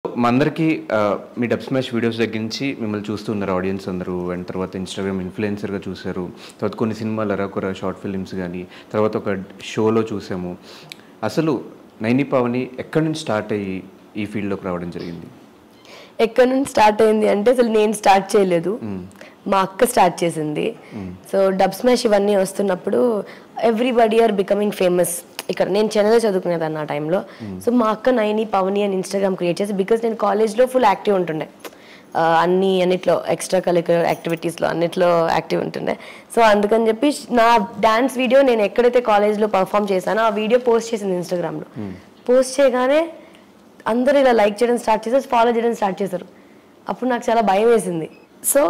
మా అందరికీ ఆ, మీ డబ్ స్మాష్ వీడియోస్ దగ్గర నుంచి మిమ్మల్ని చూస్తున్నారు ఆడియన్స్ అందరూ అండ్ తర్వాత ఇన్స్టాగ్రామ్ ఇన్ఫ్లుయెన్సర్గా చూశారు తర్వాత కొన్ని సినిమాలు అరకొర షార్ట్ ఫిలిమ్స్ కానీ తర్వాత ఒక షోలో చూసాము అసలు నైని పావని ఎక్కడి నుంచి స్టార్ట్ అయ్యి ఈ ఫీల్డ్లోకి రావడం జరిగింది ఎక్కడి నుంచి స్టార్ట్ అయింది అంటే అసలు నేను స్టార్ట్ చేయలేదు మా అక్క స్టార్ట్ చేసింది సో డబ్ స్మాష్ ఇవన్నీ వస్తున్నప్పుడు ఎవ్రీబడి ఆర్ బికమింగ్ ఫేమస్ ఇక్కడ నేను చెన్నైలో చదువుకునేదాన్ని ఆ టైంలో సో మా అక్క నైని పవని అని ఇన్స్టాగ్రామ్ క్రియేట్ చేసి బికాస్ నేను కాలేజ్లో ఫుల్ యాక్టివ్ ఉంటుండే ఆ, అన్ని అన్నిట్లో ఎక్స్ట్రా కరిక్యులర్ యాక్టివిటీస్లో అన్నిట్లో యాక్టివ్ ఉంటుండే సో అందుకని చెప్పి నా డాన్స్ వీడియో నేను ఎక్కడైతే కాలేజ్లో పర్ఫామ్ చేశానో ఆ వీడియో పోస్ట్ చేసింది ఇన్స్టాగ్రామ్లో పోస్ట్ చేయగానే అందరూ ఇలా లైక్ చేయడం స్టార్ట్ చేశారు ఫాలో చేయడం స్టార్ట్ చేశారు అప్పుడు నాకు చాలా భయం వేసింది సో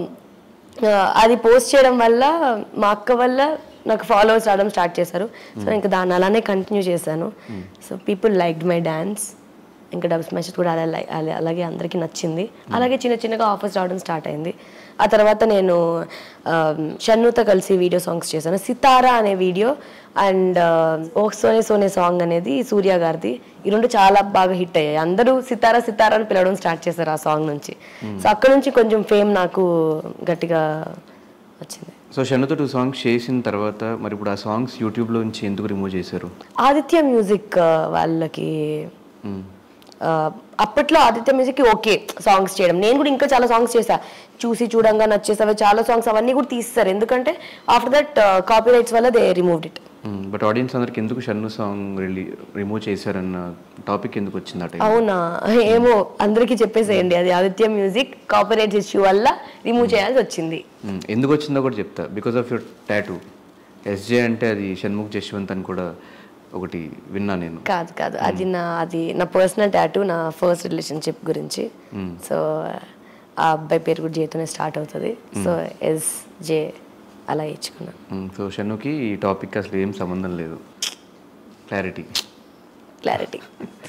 ఆ, అది పోస్ట్ చేయడం వల్ల మా అక్క వల్ల నాకు ఫాలోవర్స్ రావడం స్టార్ట్ చేశారు సో ఇంకా దాన్ని అలానే కంటిన్యూ చేశాను so people liked my dance ఇంకా డబ్ స్మాష్ కూడా అలా లై- అలా- అలాగే అందరికీ నచ్చింది అలాగే చిన్న చిన్నగా ఆఫర్స్ రావడం స్టార్ట్ అయింది ఆ తర్వాత నేను ఆ, షన్నుతో కలిసి వీడియో సాంగ్స్ చేశాను సితారా అనే వీడియో అండ్ ఓ సోనే సోనే సాంగ్ అనేది సూర్య గారిది ఈ రెండు చాలా బాగా హిట్ అయ్యాయి అందరూ సితారా సితారా అని పిలవడం స్టార్ట్ చేశారు ఆ సాంగ్ నుంచి సో అక్కడ నుంచి కొంచెం ఫేమ్ నాకు గట్టిగా వచ్చింది సో షన్నుతో టూ సాంగ్స్ చేసిన తర్వాత మరి ఇప్పుడు ఆ సాంగ్స్ యూట్యూబ్లో నుంచి ఎందుకు రిమూవ్ చేశారు ఆదిత్య మ్యూజిక్ ఆ, వాళ్ళకి మ్మ్. ఆ, అప్పట్లో ఆదిత్య మ్యూజిక్ ఓకే సాంగ్స్ చేయడం నేను కూడా ఇంకా చాలా సాంగ్స్ చేశా చూసి చూడంగా నచ్చేసావి చాలా సాంగ్స్ అవన్నీ కూడా తీస్తారు ఎందుకంటే ఆఫ్టర్ దట్ కాపీ రైట్స్ వల్ల they removed it but audience అందరికి ఎందుకు షన్ను సాంగ్ రిలీ రిమూవ్ చేశారన్న టాపిక్ ఎందుకు వచ్చింది ఆ టైం అవునా ఏమో అందరికీ చెప్పేసేయండి అది Aditya music copyrights issue వల్ల రిమూవ్ చేయాల్సి వచ్చింది మ్మ్. ఎందుకు వచ్చిందో కూడా చెప్తా because of your tattoo SJ అంటే అది షణ్ముఖ్ జశ్వంత్ అని కూడా ఒకటి విన్నా నేను కాదు కాదు అది నా అది నా పర్సనల్ టాటూ నా ఫస్ట్ రిలేషన్షిప్ గురించి సో ఆ అబ్బాయి పేరు కూడా జేతోనే స్టార్ట్ అవుతుంది సో ఎస్ జే అలా ఇచ్చుకున్నాను మ్మ్. సో షన్నుకి ఈ టాపిక్ అసలు ఏం సంబంధం లేదు clarity clarity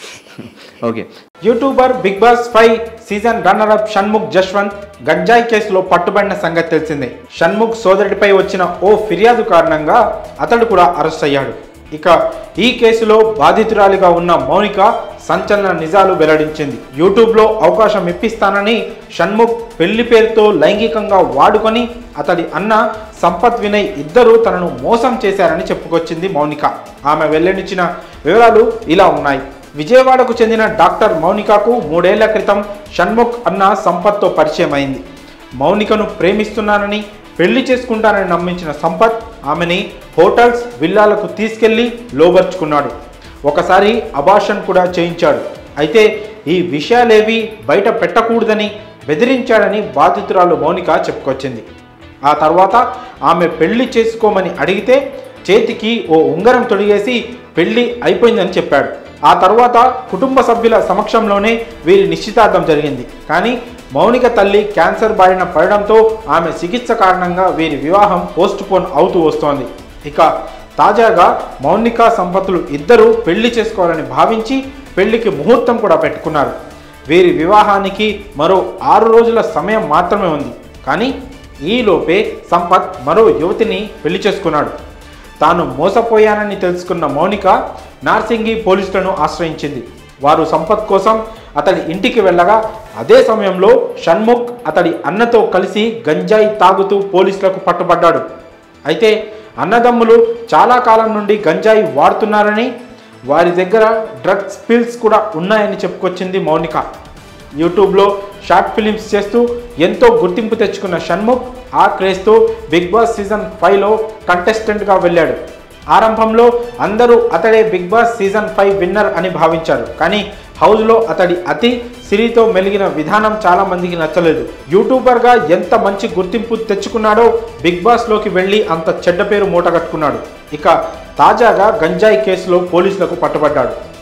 okay YouTuber big boss five season runner up Shanmukh Jaswanth గంజాయి కేసులో పట్టుబడిన సంగతి తెలిసిందే షణ్ముఖ్ సోదరుడిపై వచ్చిన ఓ ఫిర్యాదు కారణంగా అతడు కూడా అరెస్ట్ అయ్యాడు ఇక ఈ కేసులో బాధితురాలిగా ఉన్న మౌనిక సంచలన నిజాలు వెల్లడించింది యూట్యూబ్లో అవకాశం ఇప్పిస్తానని షణ్ముఖ్ పెళ్లి పేరుతో లైంగికంగా వాడుకొని అతడి అన్న సంపత్ వినయ్ ఇద్దరూ తనను మోసం చేశారని చెప్పుకొచ్చింది మౌనిక ఆమె వెల్లడించిన వివరాలు ఇలా ఉన్నాయి విజయవాడకు చెందిన డాక్టర్ మౌనికకు మూడేళ్ల క్రితం షణ్ముఖ్ అన్న సంపత్తో పరిచయం అయింది మౌనికను ప్రేమిస్తున్నానని పెళ్లి చేసుకుంటానని నమ్మించిన సంపత్ ఆమెని హోటల్స్ విల్లాలకు తీసుకెళ్లి లోబర్చుకున్నాడు ఒకసారి అబాషన్ కూడా చేయించాడు అయితే ఈ విషయాలేవి బయట పెట్టకూడదని బెదిరించాడని బాధితురాలు మౌనిక చెప్పుకొచ్చింది ఆ తర్వాత ఆమె పెళ్లి చేసుకోమని అడిగితే చేతికి ఓ ఉంగరం తొడిగేసి పెళ్లి అయిపోయిందని చెప్పాడు ఆ తర్వాత కుటుంబ సభ్యుల సమక్షంలోనే వీరి నిశ్చితార్థం జరిగింది కానీ మౌనిక తల్లి క్యాన్సర్ బారిన పడడంతో ఆమె చికిత్స కారణంగా వీరి వివాహం పోస్ట్ పోన్ అవుతూ వస్తోంది ఇక తాజాగా మౌనిక సంపత్తులు ఇద్దరూ పెళ్లి చేసుకోవాలని భావించి పెళ్లికి ముహూర్తం కూడా పెట్టుకున్నారు వీరి వివాహానికి మరో ఆరు రోజుల సమయం మాత్రమే ఉంది కానీ ఈలోపే సంపత్ మరో యువతిని పెళ్లి చేసుకున్నాడు తాను మోసపోయానని తెలుసుకున్న మౌనిక నార్సింగి పోలీసులను ఆశ్రయించింది వారు సంపత్ కోసం అతడి ఇంటికి వెళ్ళగా అదే సమయంలో షణ్ముఖ్ అతడి అన్నతో కలిసి గంజాయి తాగుతూ పోలీసులకు పట్టుబడ్డాడు అయితే అన్నదమ్ములు చాలా కాలం నుండి గంజాయి వాడుతున్నారని వారి దగ్గర డ్రగ్స్ పిల్స్ కూడా ఉన్నాయని చెప్పుకొచ్చింది మౌనిక యూట్యూబ్లో షార్ట్ ఫిలిమ్స్ చేస్తూ ఎంతో గుర్తింపు తెచ్చుకున్న షణ్ముఖ్ ఆ క్రేజ్తో బిగ్ బాస్ సీజన్ ఫైవ్లో కంటెస్టెంట్గా వెళ్ళాడు ఆరంభంలో అందరూ అతడే big boss season five winner అని భావించారు కానీ హౌస్లో అతడి అతి సిరితో మెలిగిన విధానం చాలా మందికి నచ్చలేదు యూట్యూబర్గా ఎంత మంచి గుర్తింపు తెచ్చుకున్నాడో బిగ్ బాస్లోకి వెళ్ళి అంత చెడ్డ పేరు మూటగట్టుకున్నాడు ఇక తాజాగా గంజాయి కేసులో పోలీసులకు పట్టుబడ్డాడు